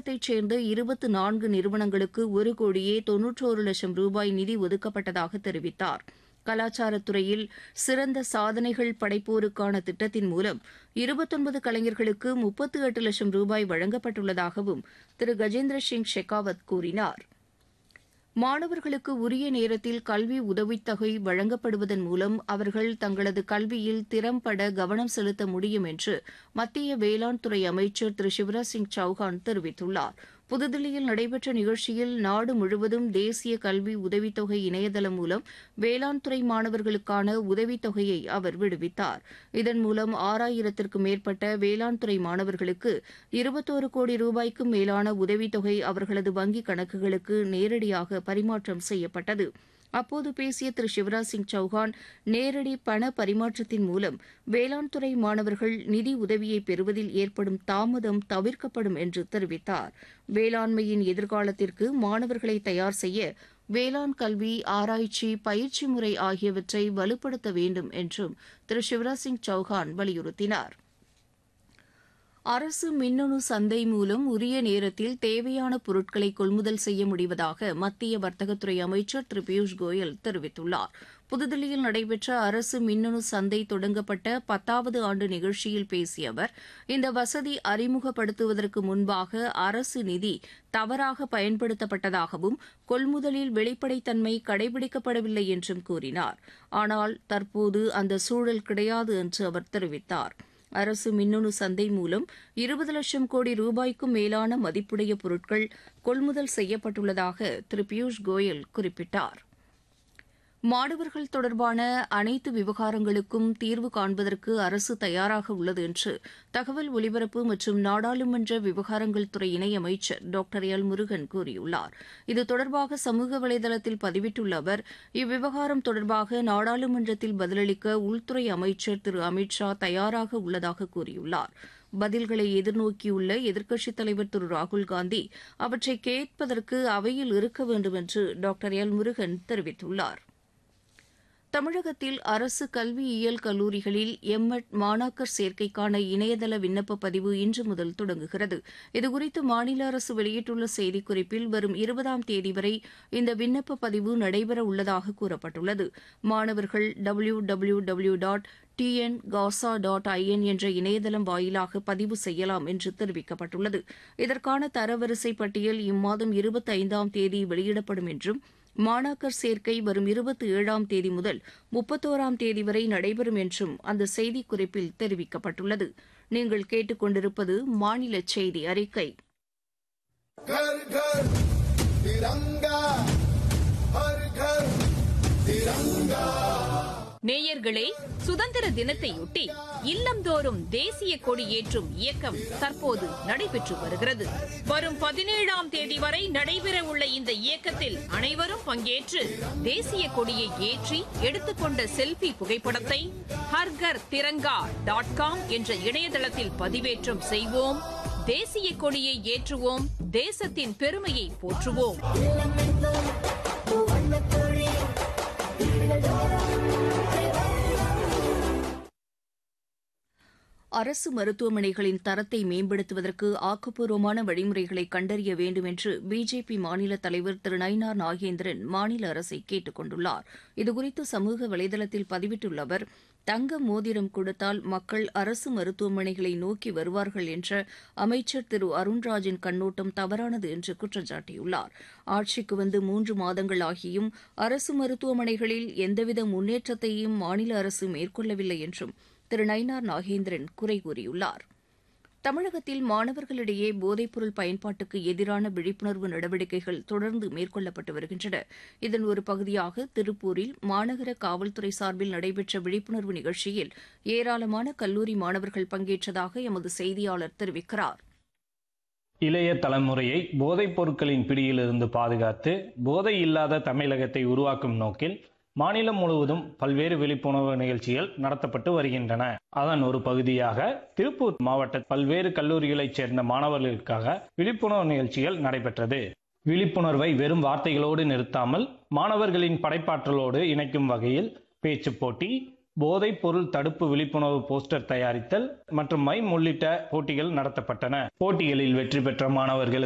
தமிழகத்தைச் சேர்ந்த இருபத்து நான்கு நிறுவனங்களுக்கு ஒரு கோடியே தொன்னூற்றோரு லட்சம் ரூபாய் நிதி ஒதுக்கப்பட்டதாக தெரிவித்தார் கலாச்சாரத்துறையில் சிறந்த சாதனைகள் படைப்போருக்கான திட்டத்தின் மூலம் இருபத்தொன்பது கலைஞர்களுக்கு முப்பத்து எட்டு லட்சம் ரூபாய் வழங்கப்பட்டுள்ளதாகவும் திரு கஜேந்திர சிங் ஷெகாவத் கூறினார் மாணவர்களுக்கு உரிய நேரத்தில் கல்வி உதவித்தொகை வழங்கப்படுவதன் மூலம் அவர்கள் தங்களது கல்வியில் திறம்பட கவனம் செலுத்த முடியும் என்று மத்திய வேளாண் துறை அமைச்சர் திரு சிவராஜ் சிங் சௌஹான் தெரிவித்துள்ளார் புதுதில்லியில் நடைபெற்ற நிகழ்ச்சியில் நாடு முழுவதும் தேசிய கல்வி உதவித்தொகை இணையதளம் மூலம் வேளாண் துறை மாணவர்களுக்கான உதவித்தொகையை அவர் விடுவித்தார் இதன் மூலம் ஆறாயிரத்திற்கும் மேற்பட்ட வேளாண் துறை மாணவர்களுக்கு இருபத்தோரு கோடி ரூபாய்க்கும் மேலான உதவித்தொகை அவர்களது வங்கிக் கணக்குகளுக்கு நேரடியாக பரிமாற்றம் செய்யப்பட்டது அப்போது பேசிய திரு சிவராஜ் சிங் சௌஹான் நேரடி பண பரிமாற்றத்தின் மூலம் வேளாண் துறை மாணவர்கள் நிதி உதவியை பெறுவதில் ஏற்படும் தாமதம் தவிர்க்கப்படும் என்று தெரிவித்தார் வேளாண்மையின் எதிர்காலத்திற்கு மாணவர்களை தயார் செய்ய வேளாண் கல்வி ஆராய்ச்சி பயிற்சி முறை ஆகியவற்றை வலுப்படுத்த வேண்டும் என்றும் திரு சிவராஜ் சிங் சௌஹான் வலியுறுத்தினார் அரசு மின்னணு சந்தை மூலம் உரிய நேரத்தில் தேவையான பொருட்களை கொள்முதல் செய்ய முடிவதாக மத்திய வர்த்தகத்துறை அமைச்சர் திரு பியூஷ் கோயல் தெரிவித்துள்ளார் புதுதில்லியில் நடைபெற்ற அரசு மின்னணு சந்தை தொடங்கப்பட்ட பத்தாவது ஆண்டு நிகழ்ச்சியில் பேசிய அவர் இந்த வசதி அறிமுகப்படுத்துவதற்கு முன்பாக அரசு நிதி தவறாக பயன்படுத்தப்பட்டதாகவும் கொள்முதலில் வெளிப்படைத்தன்மை கடைபிடிக்கப்படவில்லை என்றும் கூறினார் ஆனால் தற்போது அந்த சூழல் கிடையாது என்று அவர் தெரிவித்தார் அரசு மின்னணு சந்தை மூலம் இருபது லட்சம் கோடி ரூபாய்க்கும் மேலான மதிப்புடைய பொருட்கள் கொள்முதல் செய்யப்பட்டுள்ளதாக திரு பியூஷ் கோயல் குறிப்பிட்டார் மாணவர்கள் தொடர்பான அனைத்து விவகாரங்களுக்கும் தீர்வு காண்பதற்கு அரசு தயாராக உள்ளது என்று தகவல் ஒலிபரப்பு மற்றும் நாடாளுமன்ற விவகாரங்கள் துறை இணையமைச்சர் டாக்டர் எல் முருகன் கூறியுள்ளார் இது தொடர்பாக சமூக வலைதளத்தில் பதிவிட்டுள்ள அவர் இவ்விவகாரம் தொடர்பாக நாடாளுமன்றத்தில் பதிலளிக்க உள்துறை அமைச்சர் திரு அமித் ஷா தயாராக உள்ளதாக கூறியுள்ளார் பதில்களை எதிர்நோக்கியுள்ள எதிர்க்கட்சித் தலைவர் திரு ராகுல்காந்தி அவற்றை கேட்பதற்கு அவையில் இருக்க வேண்டும் என்று டாக்டர் எல் முருகன் தெரிவித்துள்ளார் தமிழகத்தில் அரசு கல்வியியல் கல்லூரிகளில் எம்எட் மாணாக்கர் சேர்க்கைக்கான இணையதள விண்ணப்ப பதிவு இன்று முதல் தொடங்குகிறது இதுகுறித்து மாநில அரசு வெளியிட்டுள்ள செய்திக்குறிப்பில் வரும் இருபதாம் தேதி வரை இந்த விண்ணப்ப பதிவு நடைபெற உள்ளதாக கூறப்பட்டுள்ளது மாணவர்கள் W W W dot TN காசா டாட் ஐஎன் என்ற இணையதளம் வாயிலாக பதிவு செய்யலாம் என்று தெரிவிக்கப்பட்டுள்ளது இதற்கான தரவரிசை பட்டியல் இம்மாதம் இருபத்தி ஐந்தாம் தேதி வெளியிடப்படும் என்றும் மாணாக்கர் சேர்க்கை வரும் இருபத்தி ஏழாம் தேதி முதல் முப்பத்தோராம் தேதி வரை நடைபெறும் என்றும் அந்த செய்திக்குறிப்பில் தெரிவிக்கப்பட்டுள்ளது நீங்கள் கேட்டுக்கொண்டிருப்பது மாநில செய்தி அறிக்கை घर घर तिरंगा हर घर तिरंगा நேயர்களே சுதந்திர தினத்தையொட்டி இல்லந்தோறும் தேசிய கொடி ஏற்றும் இயக்கம் தற்போது நடைபெற்று வருகிறது வரும் பதினேழாம் தேதி வரை நடைபெற உள்ள இந்த இயக்கத்தில் அனைவரும் பங்கேற்று தேசிய கொடியை ஏற்றி எடுத்துக்கொண்ட செல்பி புகைப்படத்தை ஹர்கர் திரங்கா டாட் காம் என்ற இணையதளத்தில் பதிவேற்றம் செய்வோம் தேசிய கொடியை ஏற்றுவோம் தேசத்தின் பெருமையை போற்றுவோம் அரசு மருத்துவமனைகளின் தரத்தை மேம்படுத்துவதற்கு ஆக்கப்பூர்வமான வழிமுறைகளை கண்டறிய வேண்டும் என்று பிஜேபி மாநில தலைவர் திரு நயினார் நாகேந்திரன் மாநில அரசை கேட்டுக் கொண்டுள்ளார் இதுகுறித்து சமூக வலைதளத்தில் பதிவிட்டுள்ள அவர் தங்க மோதிரம் கொடுத்தால் மக்கள் அரசு மருத்துவமனைகளை நோக்கி வருவார்கள் என்ற அமைச்சர் திரு அருண்ராஜின் கண்ணோட்டம் தவறானது என்று குற்றம் சாட்டியுள்ளார் ஆட்சிக்கு வந்து மூன்று மாதங்கள் ஆகியும் அரசு மருத்துவமனைகளில் எந்தவித முன்னேற்றத்தையும் மாநில அரசு மேற்கொள்ளவில்லை என்றும் திரு நயினார் நாகேந்திரன் குறை கூறியுள்ளார் தமிழகத்தில் மாணவர்களிடையே போதைப்பொருள் பயன்பாட்டுக்கு எதிரான விழிப்புணர்வு நடவடிக்கைகள் தொடர்ந்து மேற்கொள்ளப்பட்டு வருகின்றன இதன் ஒரு பகுதியாக திருப்பூரில் மாநகர காவல்துறை சார்பில் நடைபெற்ற விழிப்புணர்வு நிகழ்ச்சியில் ஏராளமான கல்லூரி மாணவர்கள் பங்கேற்றதாக எமது செய்தியாளர் தெரிவிக்கிறார் இளைய தலைமுறையை போதைப் பொருட்களின் பிடியிலிருந்து பாதுகாத்து போதை இல்லாத தமிழகத்தை உருவாக்கும் நோக்கில் மாநிலம் முழுவதும் பல்வேறு விழிப்புணர்வு நிகழ்ச்சிகள் நடத்தப்பட்டு வருகின்றன அதன் ஒரு பகுதியாக திருப்பூர் மாவட்ட பல்வேறு கல்லூரிகளைச் சேர்ந்த மாணவர்களுக்காக விழிப்புணர்வு நிகழ்ச்சிகள் நடைபெற்றது விழிப்புணர்வை வெறும் வார்த்தைகளோடு நிறுத்தாமல் மாணவர்களின் படைப்பாற்றலோடு இணைக்கும் வகையில் பேச்சு போட்டி போதைப் பொருள் தடுப்பு விழிப்புணர்வு போஸ்டர் தயாரித்தல் மற்றும் மைம் உள்ளிட்ட போட்டிகள் நடத்தப்பட்டன போட்டிகளில் வெற்றி பெற்ற மாணவர்களுக்கு